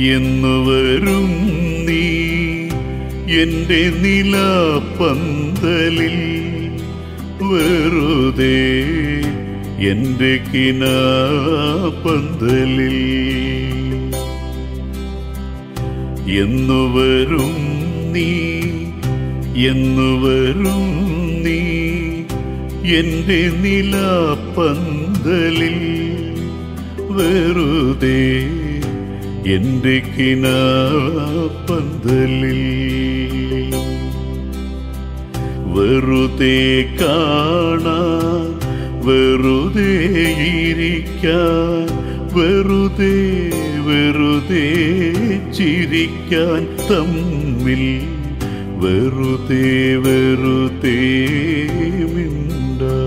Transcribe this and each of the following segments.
എന്നു വരും നീ എന്റെ നിലാപ്പന്തലിൽ വെറുതെ എന്റെ കിനാപന്തലിൽ എന്നു വരും നീ എന്നു വരും നീ എന്റെ നിലാപ്പന്തലിൽ വെറുതെ എന്റെ കിനാപന്തലിൽ വെറുതെ കാണാൻ വെറുതെ ഇരിക്കാൻ വെറുതെ വെറുതെ ചിരിക്കാൻ തമ്മിൽ വെറുതെ വെറുതെ മിണ്ടാ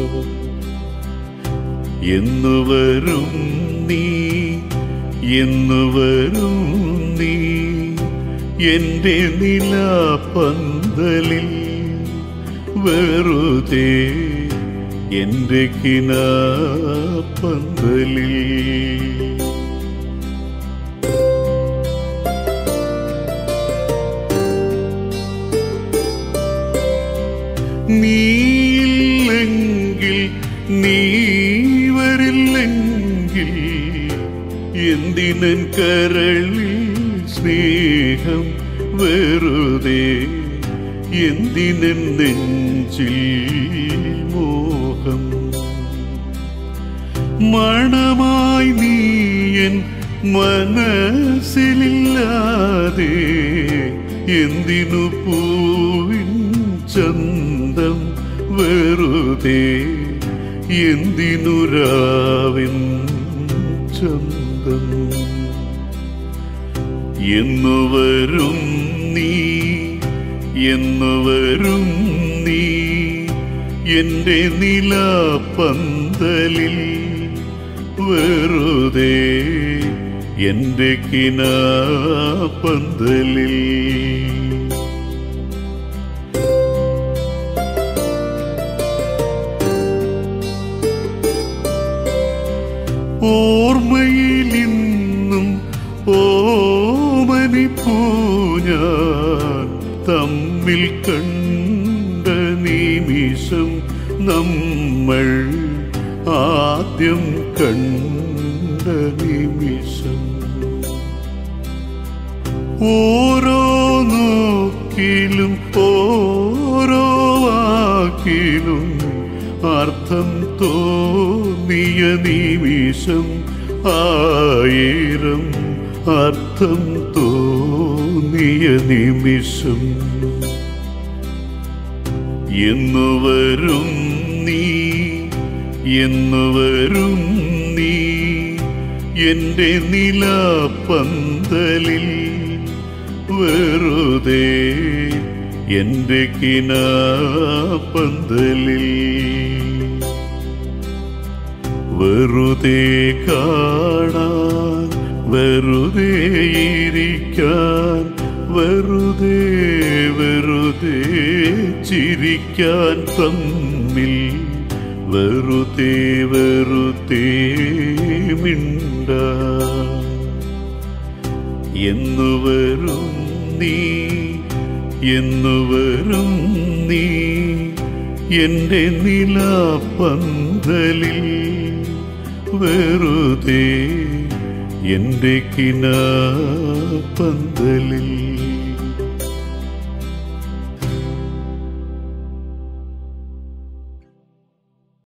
എന്നു വരും നീ എന്നു വരും നീ എന്റെ നിലാപന്തലിൽ വെറുതെ എന്റെ കിനാപന്തലിൽ നീയില്ലെങ്കിൽ നീ വരില്ലെങ്കിൽ എന്തിനൻ കരളിൽ സ്നേഹം വെറുതെ എന്തിനൻ നെഞ്ചിൽ മോഹം മണമായി നീയൻ മനസ്സിലില്ലാതെ എന്തിനു പൂവിൻ ചന്തം വെറുതെ എന്തിനു രാവിൻ ചന്തം എന്നു വരും നീ എന്നു വരും നീ എന്റെ നിലാപന്തലിൽ വെറുതെ എന്റെ കിനാപന്തലിൽ ഓർമ്മയിലിന്നും ഓമനിപ്പൂ ഞാൻ തമ്മിൽ കണ്ട നിമിഷം നമ്മൾ ആദ്യം കണ്ട നിമിഷം ഓരോ നോക്കിലും ഓരോ വാക്കിലും അർത്ഥം തോന്നിയ നിമിഷം ആയിരം അർത്ഥം തോന്നിയ നിമിഷം എന്നു വരും നീ എന്നു വരും നീ എന്റെ നിലാപന്തലിൽ വെറുതെ എന്റെ കിനാപന്തലിൽ വെറുതെ കാണാൻ വെറുതെ ഇരിക്കാൻ വെറുതെ വെറുതെ ചിരിക്കാൻ തമ്മിൽ വെറുതെ വെറുതെ മിണ്ടാ എന്നു വരും നീ എന്നു വരും നീ എന്റെ നിലാപന്തലിൽ വെറുതെ എന്റെ കിനാപന്തലിൽ